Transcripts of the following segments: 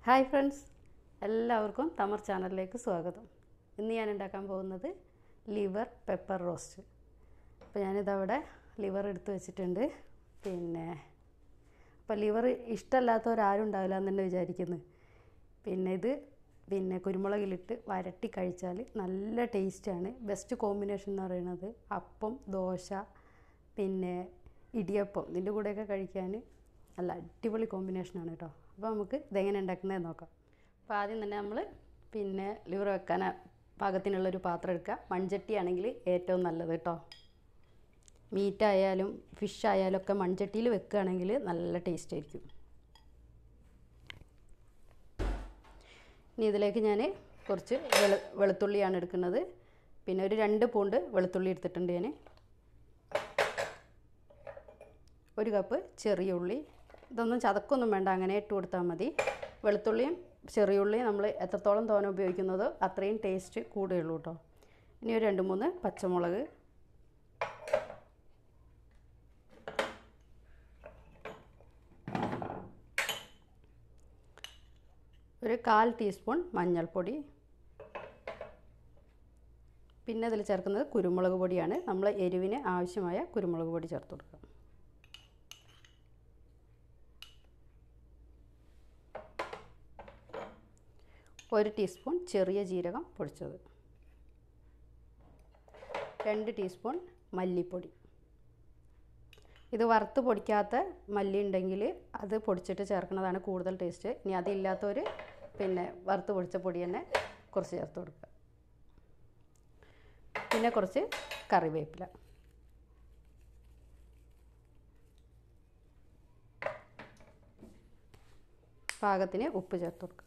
hi friends എല്ലാവർക്കും തമർ ചാനലിലേക്ക് സ്വാഗതം ഇന്ന് ഞാൻ ഉണ്ടാക്കാൻ പോകുന്നത് ലിവർ പെപ്പർ റോസ്റ്റ് അപ്പോൾ ഞാനിതവിടെ ലിവർ എടുത്ത് വെച്ചിട്ടുണ്ട് പിന്നെ അപ്പോൾ ലിവർ ഇഷ്ടമല്ലാത്തവരാരും ഉണ്ടാവില്ല എന്ന് തന്നെ വിചാരിക്കുന്നു പിന്നെ ഇത് പിന്നെ കുരുമുളകിലിട്ട് വരട്ടി കഴിച്ചാൽ നല്ല ടേസ്റ്റാണ് ബെസ്റ്റ് കോമ്പിനേഷൻ എന്ന് പറയുന്നത് അപ്പം ദോശ പിന്നെ ഇടിയപ്പം ഇതിൻ്റെ കൂടെയൊക്കെ കഴിക്കാൻ നല്ല അടിപൊളി കോമ്പിനേഷനാണ് കേട്ടോ അപ്പോൾ നമുക്ക് ഇതെങ്ങനെ ഉണ്ടാക്കുന്നത് നോക്കാം അപ്പോൾ ആദ്യം തന്നെ നമ്മൾ പിന്നെ ലിവർ വെക്കാൻ പാകത്തിനുള്ളൊരു പാത്രം എടുക്കുക മൺചട്ടി ആണെങ്കിൽ ഏറ്റവും നല്ലത് കേട്ടോ മീറ്റ് ആയാലും ഫിഷ് ആയാലും ഒക്കെ മൺചട്ടിയിൽ വെക്കുകയാണെങ്കിൽ നല്ല ടേസ്റ്റ് ആയിരിക്കും ഇനി ഇതിലേക്ക് ഞാൻ കുറച്ച് വെളു വെളുത്തുള്ളിയാണ് എടുക്കുന്നത് പിന്നെ ഒരു രണ്ട് പൂണ്ട് വെളുത്തുള്ളി എടുത്തിട്ടുണ്ട് ഞാൻ ഒരു കപ്പ് ചെറിയ ഉള്ളി ഇതൊന്നും ചതക്കൊന്നും വേണ്ട അങ്ങനെ ഇട്ട് കൊടുത്താൽ മതി വെളുത്തുള്ളിയും ചെറിയ ഉള്ളിയും നമ്മൾ എത്രത്തോളം തോന ഉപയോഗിക്കുന്നതോ അത്രയും ടേസ്റ്റ് കൂടുകയുള്ളൂ കേട്ടോ ഇനി ഒരു രണ്ട് മൂന്ന് പച്ചമുളക് ഒരു കാൽ ടീസ്പൂൺ മഞ്ഞൾപ്പൊടി പിന്നെ അതിൽ ചേർക്കുന്നത് കുരുമുളക് പൊടിയാണ് നമ്മൾ എരിവിന് ആവശ്യമായ കുരുമുളക് പൊടി ചേർത്ത് കൊടുക്കുക ഒരു ടീസ്പൂൺ ചെറിയ ജീരകം പൊടിച്ചത് രണ്ട് ടീസ്പൂൺ മല്ലിപ്പൊടി ഇത് വറുത്ത് പൊടിക്കാത്ത മല്ലി ഉണ്ടെങ്കിൽ അത് പൊടിച്ചിട്ട് ചേർക്കുന്നതാണ് കൂടുതൽ ടേസ്റ്റ് ഇനി അതില്ലാത്തവർ പിന്നെ വറുത്ത് പൊടിച്ച പൊടി തന്നെ കുറച്ച് ചേർത്ത് കൊടുക്കുക പിന്നെ കുറച്ച് കറിവേപ്പില പാകത്തിന് ഉപ്പ് ചേർത്ത് കൊടുക്കുക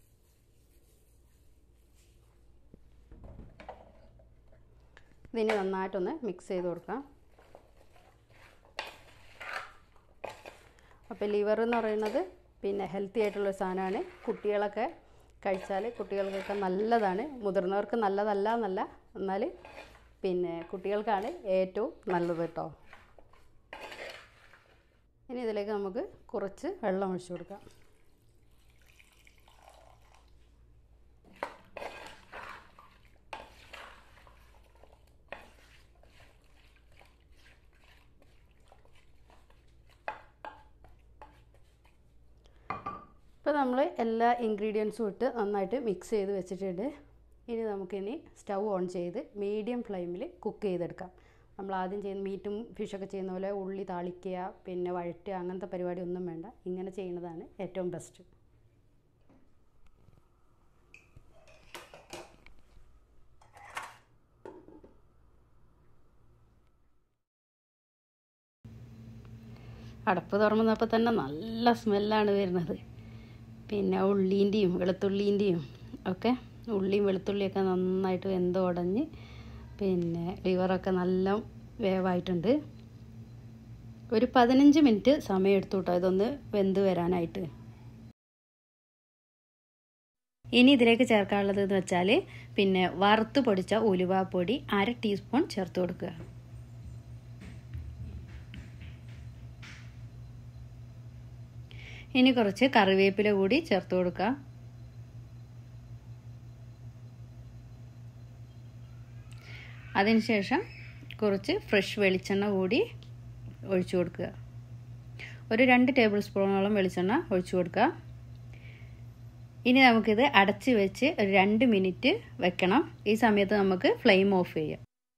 ഇതിനെ നന്നായിട്ടൊന്ന് മിക്സ് ചെയ്ത് കൊടുക്കാം അപ്പോൾ ലിവർ എന്ന് പറയുന്നത് പിന്നെ ഹെൽത്തി ആയിട്ടുള്ളൊരു സാധനമാണ് കുട്ടികളൊക്കെ കഴിച്ചാൽ കുട്ടികൾക്കൊക്കെ നല്ലതാണ് മുതിർന്നവർക്ക് നല്ലതല്ല എന്നല്ല എന്നാൽ പിന്നെ കുട്ടികൾക്കാണ് ഏറ്റവും നല്ലത് കേട്ടോ ഇനി ഇതിലേക്ക് നമുക്ക് കുറച്ച് വെള്ളം ഒഴിച്ചു കൊടുക്കാം ഇപ്പോൾ നമ്മൾ എല്ലാ ഇൻഗ്രീഡിയൻസും ഇട്ട് നന്നായിട്ട് മിക്സ് ചെയ്ത് വെച്ചിട്ടുണ്ട് ഇനി നമുക്കിനി സ്റ്റൗ ഓൺ ചെയ്ത് മീഡിയം ഫ്ലെയിമിൽ കുക്ക് ചെയ്തെടുക്കാം നമ്മൾ ആദ്യം ചെയ്യുന്ന മീറ്റും ഫിഷൊക്കെ ചെയ്യുന്ന പോലെ ഉള്ളി താളിക്കുക പിന്നെ വഴറ്റുക അങ്ങനത്തെ പരിപാടി ഒന്നും വേണ്ട ഇങ്ങനെ ചെയ്യുന്നതാണ് ഏറ്റവും ബെസ്റ്റ് അടപ്പ് തുറന്നപ്പോൾ തന്നെ നല്ല സ്മെല്ലാണ് വരുന്നത് പിന്നെ ഉള്ളീൻ്റെയും വെളുത്തുള്ളീൻ്റെയും ഒക്കെ ഉള്ളിയും വെളുത്തുള്ളിയൊക്കെ നന്നായിട്ട് വെന്ത് ഉടഞ്ഞ് പിന്നെ ലിവറൊക്കെ നല്ല വേവായിട്ടുണ്ട് ഒരു പതിനഞ്ച് മിനിറ്റ് സമയം എടുത്തു കേട്ടോ ഇതൊന്ന് വെന്ത് വരാനായിട്ട് ഇനി ഇതിലേക്ക് ചേർക്കാനുള്ളത് എന്ന് വെച്ചാൽ പിന്നെ വറുത്ത് പൊടിച്ച ഉലുവാപ്പൊടി അര ടീസ്പൂൺ ചേർത്ത് കൊടുക്കുക ഇനി കുറച്ച് കറിവേപ്പില കൂടി ചേർത്ത് കൊടുക്കുക അതിനുശേഷം കുറച്ച് ഫ്രഷ് വെളിച്ചെണ്ണ കൂടി ഒഴിച്ചു കൊടുക്കുക ഒരു രണ്ട് ടേബിൾ സ്പൂണോളം വെളിച്ചെണ്ണ ഒഴിച്ചു കൊടുക്കുക ഇനി നമുക്കിത് അടച്ച് വെച്ച് ഒരു രണ്ട് മിനിറ്റ് വെക്കണം ഈ സമയത്ത് നമുക്ക് ഫ്ലെയിം ഓഫ് ചെയ്യാം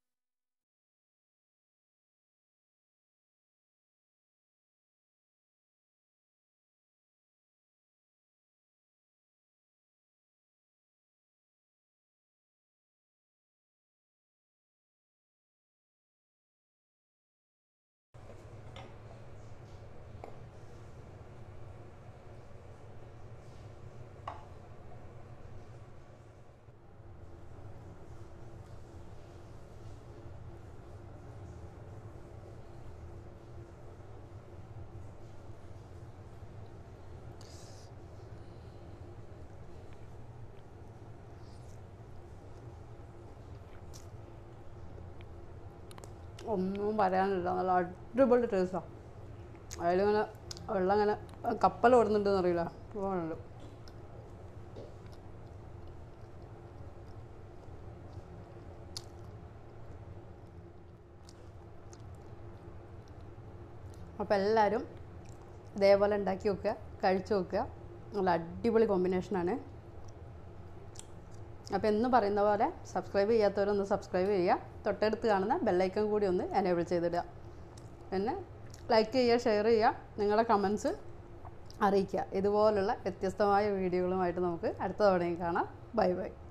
ഒന്നും പറയാനില്ല നല്ല അടിപൊളി ടേസ്റ്റാണ് അതിലിങ്ങനെ വെള്ളം ഇങ്ങനെ കപ്പൽ ഓടുന്നുണ്ടെന്ന് അറിയില്ല പോകുന്നുണ്ട് അപ്പോൾ എല്ലാവരും ഇതേപോലെ ഉണ്ടാക്കി നോക്കുക കഴിച്ചു നോക്കുക നല്ല അടിപൊളി കോമ്പിനേഷനാണ് അപ്പോൾ എന്ന് പറയുന്ന പോലെ സബ്സ്ക്രൈബ് ചെയ്യാത്തവരൊന്ന് സബ്സ്ക്രൈബ് ചെയ്യുക തൊട്ടടുത്ത് കാണുന്ന ബെല്ലൈക്കൺ കൂടി ഒന്ന് എനേബിൾ ചെയ്തിടുക പിന്നെ ലൈക്ക് ചെയ്യുക ഷെയർ ചെയ്യുക നിങ്ങളുടെ കമൻസ് അറിയിക്കുക ഇതുപോലുള്ള വ്യത്യസ്തമായ വീഡിയോകളുമായിട്ട് നമുക്ക് അടുത്ത തവണയും കാണാം ബൈ ബൈ